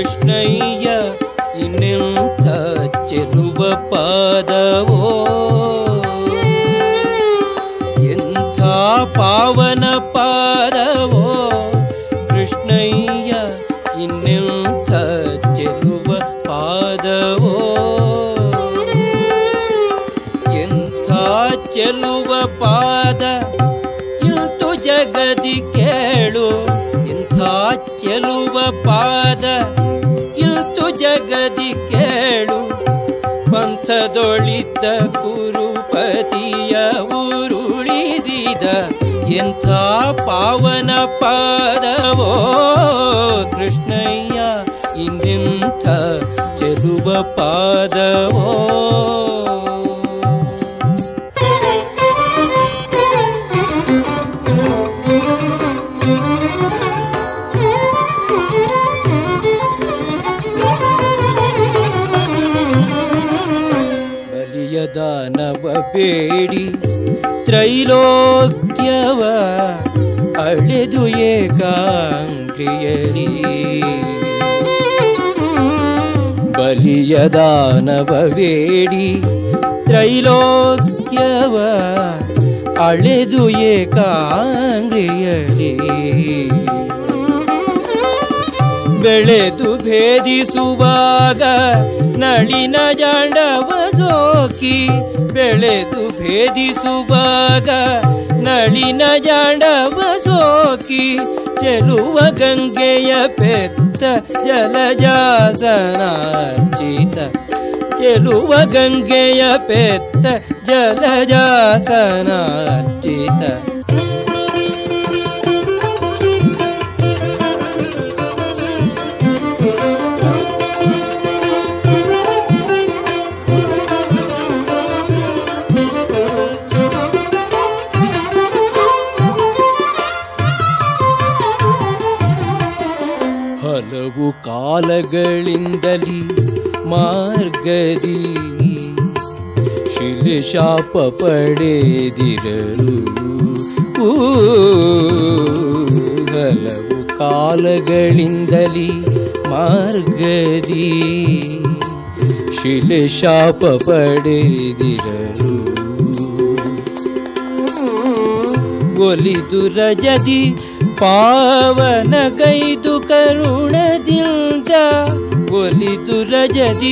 ಕೃಷ್ಣಯ್ಯ ಇನ್ನೆಂಥ ಚೆಲುವ ಪಾದವೋ ಎಂಥ ಪಾವನ ಪಾದವೋ ಕೃಷ್ಣಯ್ಯ ಇನ್ನೆಂಥ ಚೆಲುವ ಪಾದವೋ ಎಂಥ ಚೆಲುವ ಪಾದ ಇಂತು ಜಗದಿ ಕೇಳು ಇಂಥ ಚೆಲುವ ಪಾದ ಇಂತು ಜಗದಿ ಕೇಳು ಪಂಥದೊಳಿದ್ದ ಕುರುಪತಿಯ ಉರುಳಿಸಿದ ಎಂಥ ಪಾವನ ಪಾದವೋ ಕೃಷ್ಣಯ್ಯ ಇನ್ನೆಂಥ ಚೆಲುವ ಪಾದವೋ ಬಲಿಯ ದಾನವ ಬೇಡಿ ತ್ರೈಲೋಕ್ಯವ ಅಳೆದು ಏಕಾಂಗ್ರಿಯರಿ ಬಲಿಯ ದಾನವ ಬೇಡಿ ತ್ರೈಲೋಕ್ಯವ ಅಳೆದು ಏಕಾಂಗ್ರಿಯರಿ ಬೆಳೆದು ಭೇದಿಸುವಾಗ ನಳಿನ ಜಾಂಡವ ಸೋಕಿ ಬೆಳೆದು ಭೇದಿಸುವಾಗ ನಳಿನ ಜಾಂಡವ ಸೋಕಿ ಚೆಲುವ ಗಂಗೆಯ ಪೆತ್ತ ಜಲಜಾಸನಾರ್ಚಿತ ಚೆಲುವ ಗಂಗೆಯ ಪೆತ್ತ ಜಲಜಾಸನಾರ್ಚಿತ ಹಲವು ಕಾಲಗಳಿಂದಲಿ ಮಾರ್ಗದಿ ಶಿಲಶಾಪ ಪಡೆದಿರಲು ಊ, ಹಲವು ಕಾಲಗಳಿಂದಲಿ ಮಾರ್ಗದಿ ಶಿಲಶಾಪ ಪಡೆದಿರಲು ಒಲಿದು ರಜದಿ ಪಾವನಗೈದು ಕರುಣದಿಂದ ಒಲಿದು ರಜದಿ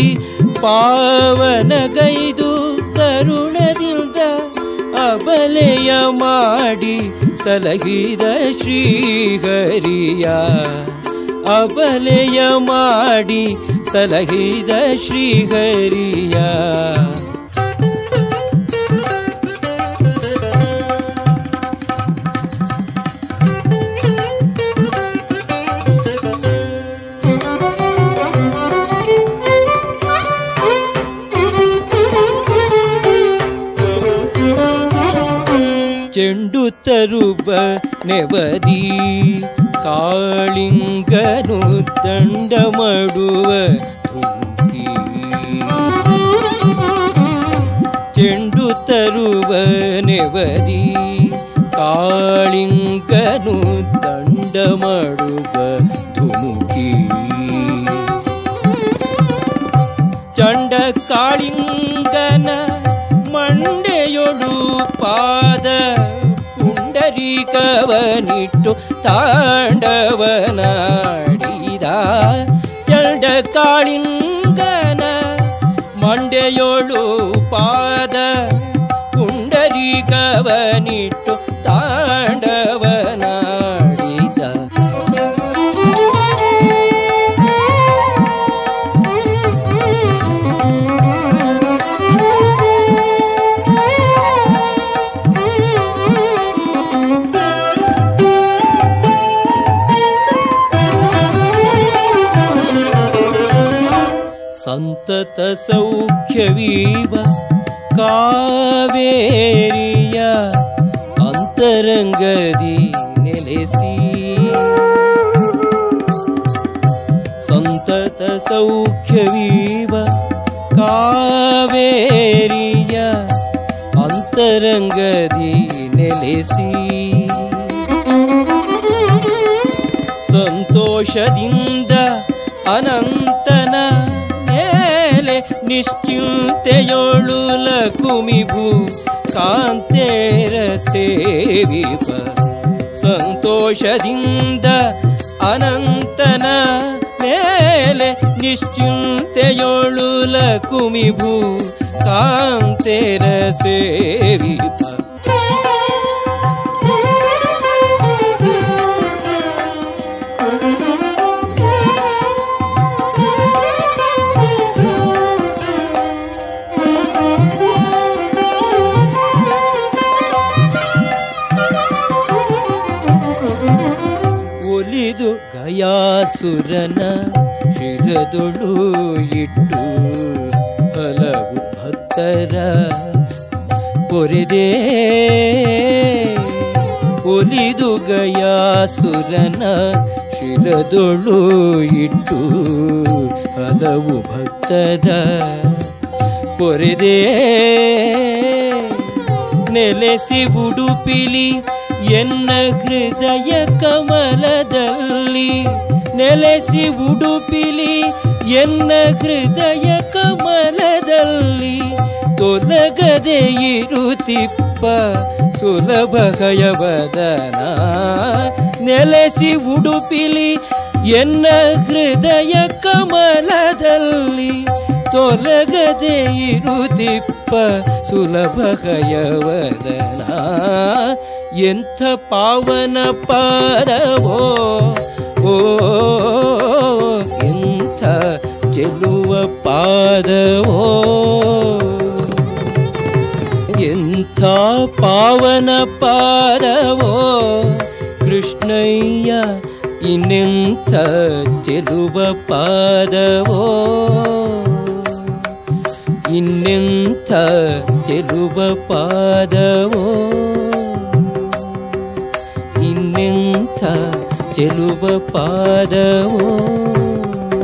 ಪಾವನಗೈದು ಕರುಣದಿಂದ ಅಬಲೆಯ ಮಾಡಿ ಸಲಗಿದ ಶ್ರೀಹರಿಯ ಅಬಲೆಯ ಮಾಡಿ ಸಲಹಿದ ಶ್ರೀಹರಿಯ ಚೆಂಡು ತರುವ ನೆವದಿ ಕಾಳಿಂಗನು ದಂಡ ಮಾಡುವ ಧುಮುಕಿ ಚೆಂಡು ತರುವ ನೆವದಿ ಕಾಳಿಂಗನು ದಂಡ ಮಾಡುವ ಧುಮುಕಿ ಚಂಡ ಕಾಳಿಂಗನ ಮಂಡೆಯೊಡು ಪಾದ ಪುಂಡರೀಕವನಿಟ್ಟು ತಾಂಡವನಾಡಿದ ಚಂಡ ಕಾಳಿಂಗನ ಮಂಡೆಯೊಳು ಪಾದ ಪುಂಡರೀಕವನಿಟ್ಟು ತಾಂಡವನಾಡಿದ ಸಂತತ ಸೌಖ್ಯವೀವ ಕಾವೇರಿಯ ಅಂತರಂಗದಿ ನೆಲೆಸಿ ಸಂತತ ಸೌಖ್ಯವೀವ ಕಾವೇರಿಯ ಅಂತರಂಗದಿ ನೆಲೆಸಿ ಸಂತೋಷದಿಂದ ಅನಂತನ ಮೇಲೆ ನಿಶ್ಚಿಂತೆಯೊಳು ಲಕುಮಿಭು ಕಾಂತೇರ ಸೇವಿಪ ಸಂತೋಷದಿಂದ ಅನಂತನ ಮೇಲೆ ನಿಶ್ಚಿಂತೆಯೊಳು ಲಕುಮಿಭು ಕಾಂತೇರ ಸೇವಿಪ ಒಲಿದು ಗಯಾಸುರನ ಶಿರದೊಳು ಇಟ್ಟು ಹಲವು ಭಕ್ತರ ಪೊರೆದೇ ಒಲಿದು ಗಯಾಸುರನ ಶಿರದೊಳು ಇಟ್ಟು ಹಲವು ಭಕ್ತರ ಪೊರೆದೇ ನೆಲೆಸಿ ಉಡುಪಿಲಿ ಎನ್ನ ಹೃದಯ ಕಮಲದಲ್ಲಿ ನೆಲೆಸಿ ಉಡುಪಿಲಿ ಎನ್ನ ಹೃದಯ ಕಮಲದಲ್ಲಿ ತೊಲಗದೆ ಇರುತ್ತಿಪ್ಪ ಸುಲಭ ಹಯವದನ ನೆಲೆಸಿ ಉಡುಪಿಲಿ ಎನ್ನ ಹೃದಯ ಕಮಲದಲ್ಲಿ ತೊಲಗದೆ ಇರುತ್ತಿಪ್ಪ ಸುಲಭ ಹಯವದನ ಎಂಥ ಪಾವನ ಪಾರವೋ ಓ ಎಂಥ ಚೆಲುವ ಪಾದವೋ ಎಂಥ ಪಾವನ ಪಾರವೋ ಕೃಷ್ಣಯ್ಯ ಇನ್ನೆಂಥ ಚೆಲುವ ಪಾದವೋ ಇನ್ನೆಂಥ ಚೆಲುವ ಪಾದವೋ ಇನ್ನೆಂಥ ಚೆಲುವ ಪಾದವೋ